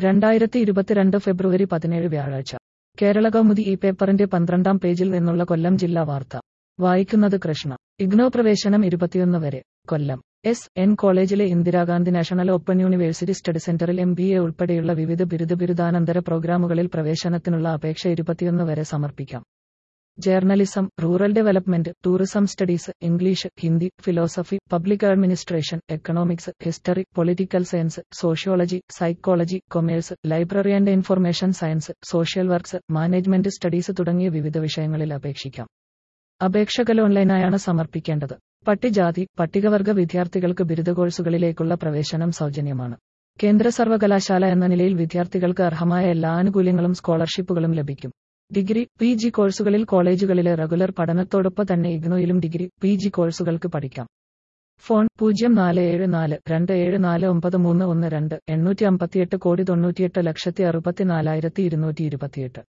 രണ്ടായിരത്തി ഇരുപത്തിരണ്ട് ഫെബ്രുവരി പതിനേഴ് വ്യാഴാഴ്ച കേരള കൗമുദി ഈ പേപ്പറിന്റെ പന്ത്രണ്ടാം പേജിൽ നിന്നുള്ള കൊല്ലം ജില്ലാ വാർത്ത വായിക്കുന്നത് കൃഷ്ണ ഇഗ്നോ പ്രവേശനം ഇരുപത്തിയൊന്ന് വരെ കൊല്ലം എസ് എൻ കോളേജിലെ Indira Gandhi national open university study സെന്ററിൽ എം ബി എ ഉൾപ്പെടെയുള്ള വിവിധ ബിരുദ ബിരുദാനന്തര പ്രോഗ്രാമുകളിൽ പ്രവേശനത്തിനുള്ള അപേക്ഷ ഇരുപത്തിയൊന്ന് വരെ സമർപ്പിക്കാം journalism rural development tourism studies English Hindi philosophy public administration economics history political science sociology psychology commerce library and information science social works management studies തുടങ്ങിയ വിവിധ വിഷയങ്ങളിൽ അപേക്ഷിക്കാം അപേക്ഷകൾ ഓൺലൈനായാണ് സമർപ്പിക്കേണ്ടത് പട്ടികജാതി പട്ടികവർഗ വിദ്യാർത്ഥികൾക്ക് ബിരുദ കോഴ്സുകളിലേക്കുള്ള പ്രവേശനം സൗജന്യമാണ് കേന്ദ്ര സർവകലാശാല എന്ന നിലയിൽ വിദ്യാർത്ഥികൾക്ക് അർഹമായ എല്ലാ ആനുകൂല്യങ്ങളും സ്കോളർഷിപ്പുകളും ലഭിക്കും ഡിഗ്രി പി ജി കോഴ്സുകളിൽ കോളേജുകളിലെ റെഗുലർ പഠനത്തോടൊപ്പം തന്നെ ഇഗ്നോയിലും ഡിഗ്രി പി ജി കോഴ്സുകൾക്ക് പഠിക്കാം ഫോൺ പൂജ്യം നാല് ഏഴ് നാല് രണ്ട് ഏഴ് നാല് ഒമ്പത് മൂന്ന് ഒന്ന് രണ്ട് എണ്ണൂറ്റി അമ്പത്തിയെട്ട് കോടി തൊണ്ണൂറ്റിയെട്ട് ലക്ഷത്തി അറുപത്തിനാലായിരത്തി ഇരുന്നൂറ്റി ഇരുപത്തിയെട്ട്